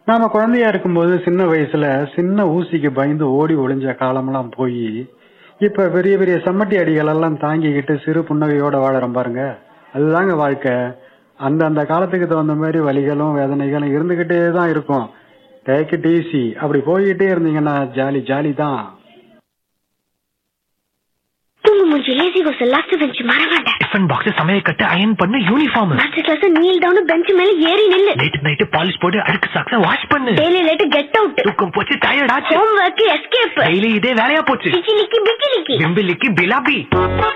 நாம குழந்தையா இருக்கும்போது சின்ன வயசுல சின்ன ஊசிக்கு பயந்து ஓடி ஒளிஞ்ச காலமெல்லாம் போய் இப்ப பெரிய பெரிய சம்மட்டி அடிகள் எல்லாம் தாங்கிக்கிட்டு சிறு புன்னகையோட வாழறோம் பாருங்க அதுதாங்க வாழ்க்கை அந்த அந்த காலத்துக்கு தகுந்த மாதிரி வலிகளும் வேதனைகளும் இருந்துகிட்டே தான் இருக்கும் டேக் இட் ஈஸி அப்படி போய்கிட்டே இருந்தீங்கன்னா ஜாலி ஜாலி தான் தூங்கு மூஞ்சி லேசி கோஸ் லாஸ்ட் பெஞ்ச் மறவாண்ட டிஃபன் பாக்ஸ் சமையல் கட்டு அயன் பண்ணு uniform master class kneel down bench மேல ஏறி நில்லு லேட் நைட் பாலிஷ் போட்டு அழுக்கு சாக்ஸ வாஷ் பண்ணு டெய்லி லேட் கெட் அவுட் தூக்கம் போச்சு டயர்ட் ஆச்சு ஹோம் ஒர்க் எஸ்கேப் டெய்லி இதே வேலையா போச்சு சிச்சிலிக்கி பிக்கிலிக்கி பிம்பிலிக்கு பிலாபி